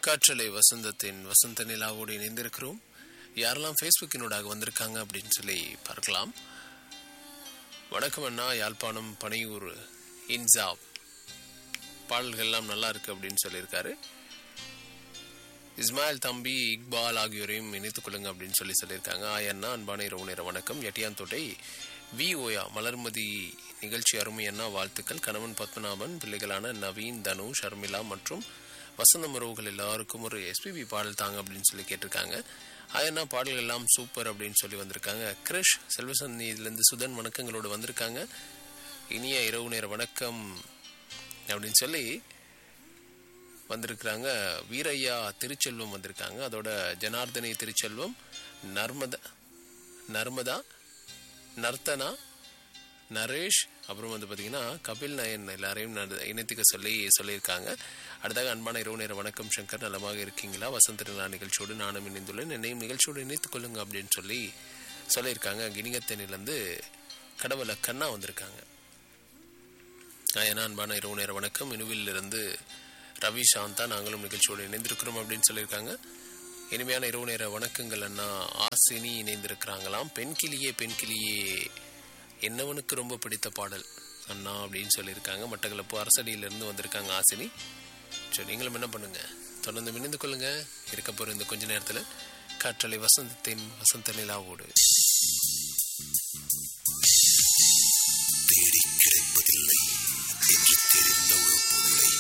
காற்றலை வசந்தத்தின் வசந்த நிலாவோடு இணைந்திருக்கிறோம் யாரெல்லாம் ஃபேஸ்புக்கினூடாக வந்திருக்காங்க அப்படின்னு சொல்லி பார்க்கலாம் வணக்கம் அண்ணா யாழ்ப்பாணம் பனையூர் இன்சாப் பாடல்கள்லாம் நல்லா இருக்கு அப்படின்னு சொல்லியிருக்காரு இஸ்மாயில் தம்பி இக்பால் ஆகியோரையும் இணைத்துக் கொள்ளுங்க அப்படின்னு சொல்லி சொல்லியிருக்காங்க ஆயண்ணா அன்பான இரவு நேர வணக்கம் எட்டியாந்தோட்டை வி ஓயா மலர்மதி நிகழ்ச்சி அருமை அண்ணா வாழ்த்துக்கள் கணவன் பத்மநாபன் பிள்ளைகளான நவீன் தனு ஷர்மிளா மற்றும் வசந்தம் உறவுகள் எல்லாருக்கும் ஒரு எஸ்பிபி பாடல் தாங்க அப்படின்னு சொல்லி கேட்டிருக்காங்க ஆயண்ணா பாடல்கள் எல்லாம் சூப்பர் அப்படின்னு சொல்லி வந்திருக்காங்க கிரிஷ் செல்வசந்தியிலிருந்து சுதன் வணக்கங்களோடு வந்திருக்காங்க இனிய இரவு நேர வணக்கம் அப்படின்னு சொல்லி வந்திருக்கிறாங்க வீரையா திருச்செல்வம் வந்திருக்காங்க அதோட ஜனார்தனி திருச்செல்வம் நர்மதா நர்மதா நர்த்தனா நரேஷ் அப்புறம் வந்து பார்த்தீங்கன்னா கபில் நயன் எல்லாரையும் நட- இணைத்துக்க சொல்லி சொல்லியிருக்காங்க அடுத்தாக அன்பான இரவு நேர வணக்கம் சங்கர் நலமாக இருக்கீங்களா வசந்த நிலா நிகழ்ச்சியோடு நானும் இணைந்துள்ளேன் என்னையும் நிகழ்ச்சியோடு இணைத்துக் கொள்ளுங்க அப்படின்னு சொல்லி சொல்லியிருக்காங்க கிணிகத்தனிலேருந்து கடவுள கண்ணா வந்திருக்காங்க ஏன்னா அன்பான இரவு நேர வணக்கம் இருந்து ரவி சாந்தா நாங்களும் நிகழ்ச்சியோடு இணைந்திருக்கிறோம் அப்படின்னு சொல்லியிருக்காங்க இனிமையான இரவு நேர வணக்கங்கள் அண்ணா ஆசினி இணைந்திருக்கிறாங்களாம் பெண் கிளியே பெண் கிளியே என்னவனுக்கு ரொம்ப பிடித்த பாடல் அண்ணா அப்படின்னு சொல்லியிருக்காங்க மட்டக்களப்பு அரசடியிலிருந்து வந்திருக்காங்க ஆசினி சரி நீங்களும் என்ன பண்ணுங்க தொடர்ந்து இணைந்து கொள்ளுங்க இருக்க போகிற இந்த கொஞ்ச நேரத்தில் காற்றலை வசந்தத்தின் வசந்த நிலாவோடு